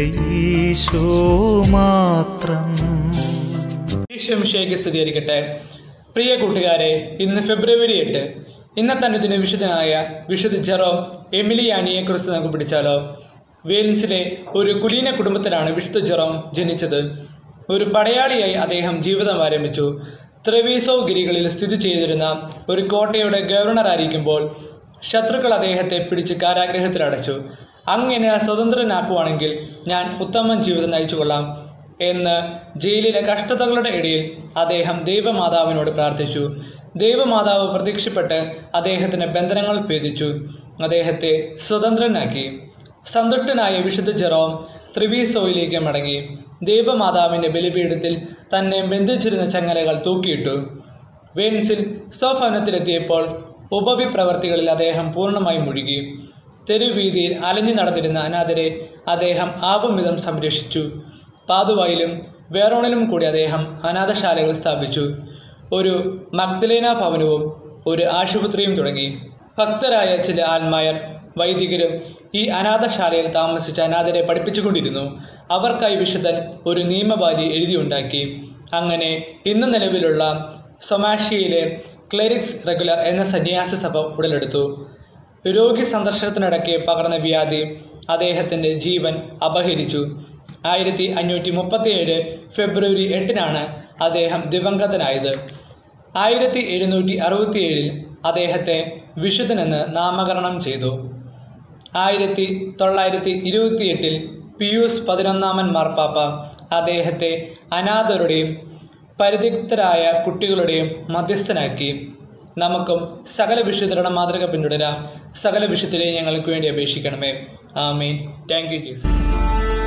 ഈശോ മാത്രം ഈശ്വമിഷയ്ക്ക് സ്ഥിരീകരിക്കട്ടെ പ്രിയ കൂട്ടുകാരെ ഇന്ന് ഫെബ്രുവരി എട്ട് ഇന്നത്തെ അനുദിന വിശുദ്ധനായ വിശുദ്ധ ജെറോം എമിലിയാനിയെ കുറിച്ച് നമുക്ക് പിടിച്ചാലോ വെയിൽസിലെ ഒരു കുലീന കുടുംബത്തിലാണ് വിശുദ്ധ ജെറോം ജനിച്ചത് ഒരു പടയാളിയായി അദ്ദേഹം ജീവിതം ആരംഭിച്ചു ത്രെവീസോ ഗിരികളിൽ സ്ഥിതി ചെയ്തിരുന്ന ഒരു കോട്ടയുടെ ഗവർണറായിരിക്കുമ്പോൾ ശത്രുക്കൾ അദ്ദേഹത്തെ പിടിച്ച് കാരാഗ്രഹത്തിലടച്ചു അങ്ങനെ സ്വതന്ത്രനാക്കുവാണെങ്കിൽ ഞാൻ ഉത്തമ ജീവിതം നയിച്ചുകൊള്ളാം എന്ന് ജയിലിലെ കഷ്ടതകളുടെ ഇടയിൽ അദ്ദേഹം ദൈവമാതാവിനോട് പ്രാർത്ഥിച്ചു ദൈവമാതാവ് പ്രത്യക്ഷപ്പെട്ട് അദ്ദേഹത്തിന് ബന്ധനങ്ങൾ ഭേദിച്ചു അദ്ദേഹത്തെ സ്വതന്ത്രനാക്കി സന്തുഷ്ടനായ വിശുദ്ധ ജെറോം ത്രിവീസോയിലേക്ക് മടങ്ങി ദൈവമാതാവിന്റെ ബലിപീഠത്തിൽ തന്നെ ബന്ധിച്ചിരുന്ന ചങ്ങലകൾ തൂക്കിയിട്ടു വെയിൻസിൽ സ്വഭവനത്തിലെത്തിയപ്പോൾ ഉപവിപ്രവർത്തികളിൽ അദ്ദേഹം പൂർണ്ണമായി മുഴുകി തെരുവീതിയിൽ അലഞ്ഞു നടന്നിരുന്ന അനാഥരെ അദ്ദേഹം ആവുംവിധം സംരക്ഷിച്ചു പാതുവായിലും വേറോണിലും കൂടി അദ്ദേഹം അനാഥശാലകൾ സ്ഥാപിച്ചു ഒരു മഗ്ദലേന ഭവനവും ഒരു ആശുപത്രിയും തുടങ്ങി ഭക്തരായ ചില ആത്മായർ വൈദികരും ഈ അനാഥശാലയിൽ താമസിച്ച അനാഥരെ പഠിപ്പിച്ചുകൊണ്ടിരുന്നു അവർക്കായി വിശുദ്ധൻ ഒരു നിയമവാരി എഴുതിയുണ്ടാക്കി അങ്ങനെ ഇന്ന് നിലവിലുള്ള സൊമാഷിയയിലെ ക്ലെറിക്സ് റെഗുലർ എന്ന സന്യാസ സഭ ഉടലെടുത്തു രോഗി സന്ദർശനത്തിനിടയ്ക്ക് പകർന്ന വ്യാധി അദ്ദേഹത്തിൻ്റെ ജീവൻ അപഹരിച്ചു ആയിരത്തി അഞ്ഞൂറ്റി മുപ്പത്തിയേഴ് ഫെബ്രുവരി എട്ടിനാണ് അദ്ദേഹം ദിവംഗതനായത് ആയിരത്തി എഴുന്നൂറ്റി അറുപത്തിയേഴിൽ അദ്ദേഹത്തെ വിശുദ്ധനെന്ന് നാമകരണം ചെയ്തു ആയിരത്തി തൊള്ളായിരത്തി ഇരുപത്തിയെട്ടിൽ പിയൂസ് പതിനൊന്നാമൻ മാർപ്പാപ്പ അദ്ദേഹത്തെ അനാഥരുടെയും പരിത്യക്തരായ കുട്ടികളുടെയും മധ്യസ്ഥനാക്കി നമുക്കും സകല വിശുദ്ധരുടെ മാതൃക പിന്തുടരാം സകല വിശുദ്ധരെയും ഞങ്ങൾക്ക് വേണ്ടി അപേക്ഷിക്കണമേ ആമീൻ താങ്ക് യു ജീസസ്